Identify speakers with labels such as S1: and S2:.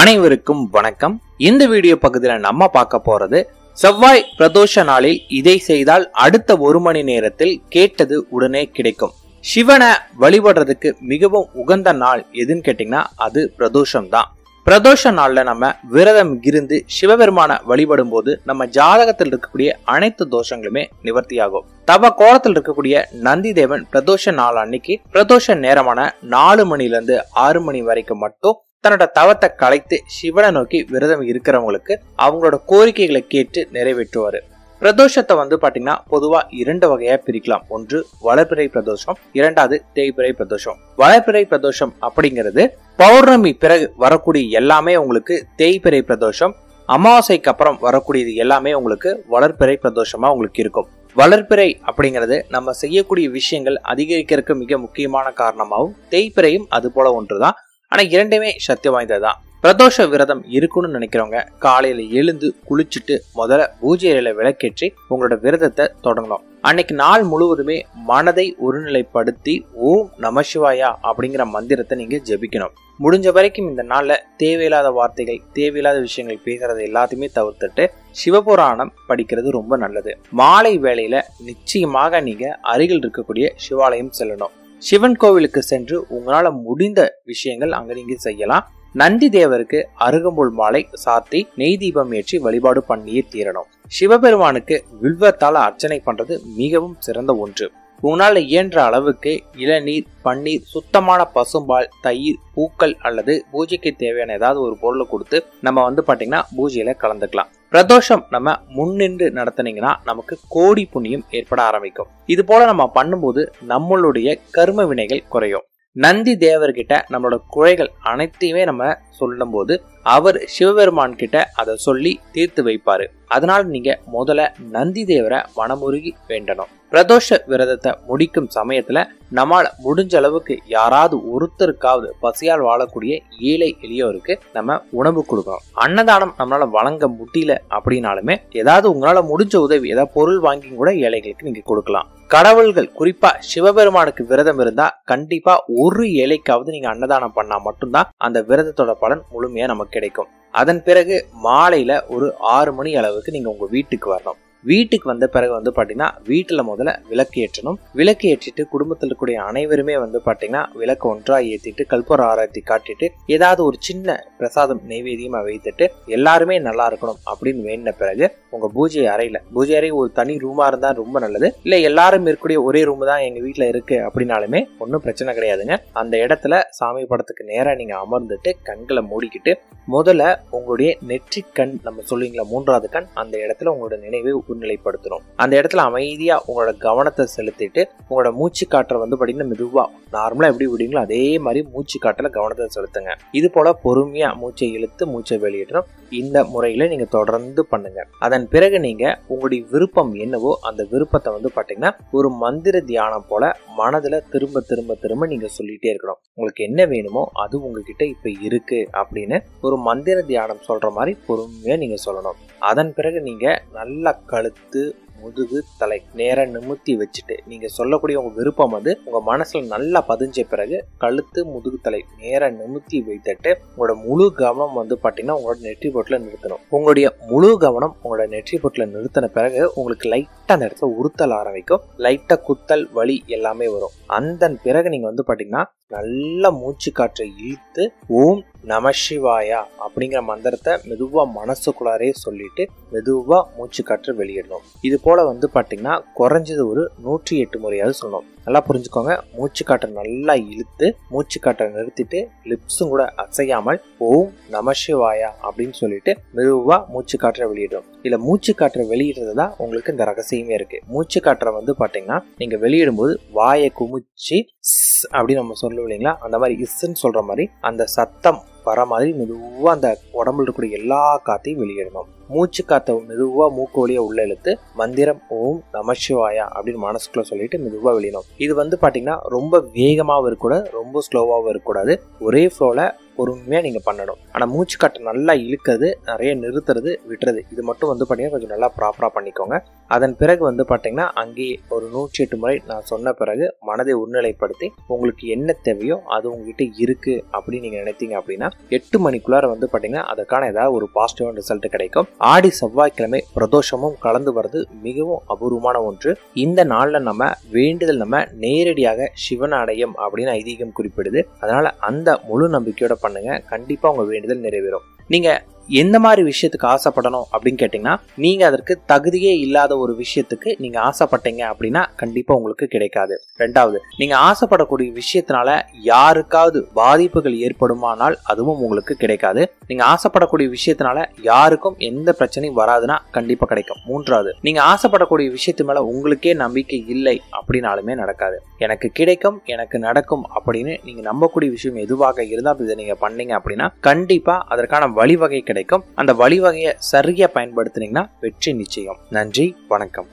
S1: அனைவருக்கும் வணக்கம் இந்த வீடியோ பகுதியில் நம்ம பார்க்க போறது செவ்வாய் பிரதோஷ நாளில் இதை செய்தால் அடுத்த ஒரு மணி நேரத்தில் கேட்டது உடனே கிடைக்கும் சிவனை வழிபடுறதுக்கு மிகவும் உகந்த நாள் எதுன்னு கேட்டீங்கன்னா அது பிரதோஷம் தான் பிரதோஷ நாள்ல நம்ம விரதம் இருந்து சிவபெருமான வழிபடும் போது நம்ம ஜாதகத்தில் இருக்கக்கூடிய அனைத்து தோஷங்களுமே நிவர்த்தியாகும் தவ கோலத்தில் இருக்கக்கூடிய நந்தி தேவன் பிரதோஷ நாள் அன்னைக்கு பிரதோஷ நேரமான நாலு மணில இருந்து ஆறு மணி வரைக்கும் மட்டும் தன்னோட தவத்தை கலைத்து சிவனை நோக்கி விரதம் இருக்கிறவங்களுக்கு அவங்களோட கோரிக்கைகளை கேட்டு நிறைவேற்றுவாரு பிரதோஷத்தை வந்து பாத்தீங்கன்னா பொதுவா இரண்டு வகையா பிரிக்கலாம் ஒன்று வளர்பிறை பிரதோஷம் இரண்டாவது தேய்பிறை பிரதோஷம் வளர்பிறை பிரதோஷம் அப்படிங்கிறது பௌர்ணமி பிறகு வரக்கூடிய எல்லாமே உங்களுக்கு தேய்பிறை பிரதோஷம் அமாவாசைக்கு அப்புறம் வரக்கூடியது எல்லாமே உங்களுக்கு வளர்பிறை பிரதோஷமா உங்களுக்கு இருக்கும் வளர்ப்பிறை அப்படிங்கிறது நம்ம செய்யக்கூடிய விஷயங்கள் அதிகரிக்கிறதுக்கு மிக முக்கியமான காரணமாகவும் தேய்பிறையும் அது போல ஒன்றுதான் ஆனா இரண்டுமே சக்தி வாய்ந்ததுதான் பிரதோஷ விரதம் இருக்குன்னு நினைக்கிறவங்க காலையில எழுந்து குளிச்சுட்டு முதல்ல பூஜை அறையில விளக்கேற்றி உங்களோட விரதத்தை தொடங்கணும் அன்னைக்கு நாள் முழுவதுமே மனதை ஒருநிலைப்படுத்தி ஓம் நமசிவாயா அப்படிங்கிற மந்திரத்தை நீங்க ஜெபிக்கணும் முடிஞ்ச வரைக்கும் இந்த நாள்ல தேவையில்லாத வார்த்தைகள் தேவையில்லாத விஷயங்கள் பேசுறது எல்லாத்தையுமே தவிர்த்துட்டு சிவபுராணம் படிக்கிறது ரொம்ப நல்லது மாலை வேளையில நிச்சயமாக நீங்க அருகில் இருக்கக்கூடிய சிவாலயம் செல்லணும் சிவன் கோவிலுக்கு சென்று உங்களால முடிந்த விஷயங்கள் அங்க நீங்க செய்யலாம் நந்தி தேவருக்கு அருகம்புல் மாலை சாத்தி நெய் தீபம் ஏற்றி வழிபாடு பண்ணியே தீரணும் சிவபெருமானுக்கு வில்வத்தால அர்ச்சனை பண்றது மிகவும் சிறந்த ஒன்று உங்களால இயன்ற அளவுக்கு இளநீர் பன்னீர் சுத்தமான பசும்பால் தயிர் பூக்கள் அல்லது பூஜைக்கு தேவையான ஏதாவது ஒரு பொருளை கொடுத்து நம்ம வந்து பாத்தீங்கன்னா பூஜையில கலந்துக்கலாம் பிரதோஷம் நம்ம முன்னின்று நடத்தினீங்கன்னா நமக்கு கோடி புண்ணியம் ஏற்பட ஆரம்பிக்கும் இது போல நம்ம பண்ணும்போது நம்மளுடைய கர்ம வினைகள் குறையும் நந்தி தேவர்கிட்ட நம்மளோட குறைகள் அனைத்தையுமே நம்ம சொல்லும் போது அவர் சிவபெருமான் கிட்ட அதை சொல்லி தீர்த்து வைப்பாரு அதனால நீங்க முதல்ல நந்தி தேவரை மனமுருகி வேண்டணும் பிரதோஷ விரதத்தை முடிக்கும் சமயத்துல நம்மால முடிஞ்ச அளவுக்கு யாராவது ஒருத்தருக்காவது பசியால் வாழக்கூடிய ஏழை எளியோருக்கு நம்ம உணவு கொடுக்கணும் அன்னதானம் நம்மளால வழங்க முடியல அப்படின்னாலுமே ஏதாவது உங்களால முடிஞ்ச உதவி ஏதாவது பொருள் வாங்கி கூட ஏழைகளுக்கு நீங்க கொடுக்கலாம் கடவுள்கள் குறிப்பா சிவபெருமானுக்கு விரதம் இருந்தா கண்டிப்பா ஒரு ஏழைக்காவது நீங்க அன்னதானம் பண்ணா மட்டும்தான் அந்த விரதத்தோட பலன் முழுமையா நமக்கு கிடைக்கும் அதன் பிறகு மாலையில ஒரு ஆறு மணி அளவுக்கு நீங்க உங்க வீட்டுக்கு வரணும் வீட்டுக்கு வந்த பிறகு வந்து பாத்தீங்கன்னா வீட்டுல முதல்ல விளக்கு ஏற்றணும் விளக்கு ஏற்றிட்டு குடும்பத்தில் இருக்கக்கூடிய அனைவருமே வந்து பாத்தீங்கன்னா விளக்கு ஒன்றா ஏத்திட்டு கல்பூர ஆராய்ச்சி காட்டிட்டு ஏதாவது ஒரு சின்ன பிரசாதம் நெய்வேதியமா வைத்துட்டு எல்லாருமே நல்லா இருக்கணும் அப்படின்னு வேண்டின பிறகு உங்க பூஜை அறையில பூஜை அறை ஒரு தனி ரூமா இருந்தா ரொம்ப நல்லது இல்ல எல்லாரும் இருக்கக்கூடிய ஒரே ரூம் தான் எங்க வீட்டுல இருக்கு அப்படின்னாலுமே ஒன்றும் பிரச்சனை கிடையாதுங்க அந்த இடத்துல சாமி படத்துக்கு நேரா நீங்க அமர்ந்துட்டு கண்களை மூடிக்கிட்டு முதல்ல உங்களுடைய நெற்றி கண் நம்ம சொல்லுவீங்களா மூன்றாவது கண் அந்த இடத்துல உங்களோட நினைவை நிலைப்படுத்தணும் அந்த இடத்துல அமைதியா உங்களோட கவனத்தை செலுத்திட்டு உங்களோட மூச்சு காற்றை வந்து பாத்தீங்கன்னா மெதுவா நார்மலா எப்படி விடுவீங்களோ அதே மாதிரி மூச்சு காட்டுல கவனத்தை செலுத்துங்க இது போல பொறுமையா மூச்சை இழுத்து மூச்சை வெளியிடணும் இந்த முறையில நீங்க தொடர்ந்து பண்ணுங்க அதன் பிறகு நீங்க உங்களுடைய விருப்பம் என்னவோ அந்த விருப்பத்தை வந்து பாத்தீங்கன்னா ஒரு மந்திர தியானம் போல மனதுல திரும்ப திரும்ப திரும்ப நீங்க சொல்லிட்டே இருக்கணும் உங்களுக்கு என்ன வேணுமோ அது உங்ககிட்ட இப்ப இருக்கு அப்படின்னு ஒரு மந்திர தியானம் சொல்ற மாதிரி பொறுமையா நீங்க சொல்லணும் அதன் பிறகு நீங்க நல்லா கழுத்து முதுகு தலை நேர நிமித்தி வச்சுட்டு நீங்க சொல்லக்கூடிய உங்க விருப்பம் வந்து உங்க மனசுல நல்லா பதிஞ்ச பிறகு கழுத்து முதுகு தலை நேர நிமித்தி வைத்துட்டு உங்களோட முழு கவனம் வந்து பாத்தீங்கன்னா உங்களோட நெற்றி பொட்டில நிறுத்தணும் உங்களுடைய முழு கவனம் உங்களோட நெற்றி பொட்டில நிறுத்தின பிறகு உங்களுக்கு லைட்டா அந்த இடத்துல உறுத்தல் ஆரம்பிக்கும் லைட்டா குத்தல் வலி எல்லாமே வரும் அந்த பிறகு நீங்க வந்து பாத்தீங்கன்னா நல்ல மூச்சு காற்றை இழுத்து ஓம் நமசிவாயா அப்படிங்கிற மந்திரத்தை மெதுவா மனசுக்குள்ளாரே சொல்லிட்டு மெதுவா மூச்சு காற்று வெளியிடணும் இது போல வந்து பாத்தீங்கன்னா குறைஞ்சது ஒரு நூற்றி எட்டு முறையாவது சொல்லணும் நல்லா புரிஞ்சுக்கோங்க மூச்சு காற்றை நல்லா இழுத்து மூச்சு காற்றை நிறுத்திட்டு லிப்ஸும் கூட அசையாமல் ஓம் நமசிவாயா அப்படின்னு சொல்லிட்டு மெதுவா மூச்சு காற்றை வெளியிடும் இல்ல மூச்சு காற்றை வெளியிடுறது தான் உங்களுக்கு இந்த ரகசியமே இருக்கு மூச்சு காற்றை வந்து பாத்தீங்கன்னா நீங்க வெளியிடும் போது வாயை குமிச்சு அப்படின்னு நம்ம சொல்லுவோம் இல்லைங்களா அந்த மாதிரி இஸ்ன்னு சொல்ற மாதிரி அந்த சத்தம் வர மாதிரி மெதுவா அந்த உடம்புல இருக்கக்கூடிய எல்லா காத்தையும் வெளியிடணும் மூச்சு காத்த மெதுவா மூக்கு வழியா உள்ள இழுத்து மந்திரம் ஓம் நமசிவாயா அப்படின்னு மனசுக்குள்ள சொல்லிட்டு மெதுவா வெளியிடணும் இது வந்து பாத்தீங்கன்னா ரொம்ப வேகமாவும் இருக்கக்கூடாது ரொம்ப ஸ்லோவாகவும் இருக்கக்கூடாது ஒரே ஃப்ளோல பொறுமையா நீங்க பண்ணணும் ஆனா மூச்சு காற்று நல்லா இழுக்கிறது நிறைய நிறுத்துறது விட்டுறது இது மட்டும் வந்து பாத்தீங்கன்னா கொஞ்சம் நல்லா ப்ராப்பரா பண்ணிக்கோங்க அதன் பிறகு வந்து பாத்தீங்கன்னா அங்கேயே ஒரு நூற்றி எட்டு முறை நான் சொன்ன பிறகு மனதை உள்நிலைப்படுத்தி உங்களுக்கு என்ன தேவையோ அது உங்ககிட்ட இருக்கு அப்படின்னு நீங்க நினைத்தீங்க அப்படின்னா எட்டு மணிக்குள்ளார வந்து பாத்தீங்கன்னா அதற்கான ஏதாவது ஒரு பாசிட்டிவான ரிசல்ட் கிடைக்கும் ஆடி செவ்வாய்க்கிழமை பிரதோஷமும் கலந்து வர்றது மிகவும் அபூர்வமான ஒன்று இந்த நாள்ல நம்ம வேண்டுதல் நம்ம நேரடியாக சிவன் அடையும் அப்படின்னு ஐதீகம் குறிப்பிடுது அதனால அந்த முழு நம்பிக்கையோட பண்ணுங்க கண்டிப்பா உங்க வேண்டுதல் நிறைவேறும் நீங்க எந்த மாதிரி விஷயத்துக்கு ஆசைப்படணும் அப்படின்னு கேட்டிங்கன்னா நீங்க அதற்கு தகுதியே இல்லாத ஒரு விஷயத்துக்கு நீங்க ஆசைப்பட்டீங்க அப்படின்னா கண்டிப்பா உங்களுக்கு கிடைக்காது ரெண்டாவது நீங்க ஆசைப்படக்கூடிய விஷயத்தினால யாருக்காவது பாதிப்புகள் ஏற்படுமானால் அதுவும் உங்களுக்கு கிடைக்காது நீங்க ஆசைப்படக்கூடிய விஷயத்தினால யாருக்கும் எந்த பிரச்சனையும் வராதுன்னா கண்டிப்பா கிடைக்கும் மூன்றாவது நீங்க ஆசைப்படக்கூடிய விஷயத்து மேல உங்களுக்கே நம்பிக்கை இல்லை அப்படின்னாலுமே நடக்காது எனக்கு கிடைக்கும் எனக்கு நடக்கும் அப்படின்னு நீங்க நம்பக்கூடிய விஷயம் எதுவாக இருந்தால் இதை நீங்க பண்ணீங்க அப்படின்னா கண்டிப்பா அதற்கான வழிவகை கிடைக்கும் அந்த வழிவகையை சரியா பயன்படுத்தினீங்கன்னா வெற்றி நிச்சயம் நன்றி வணக்கம்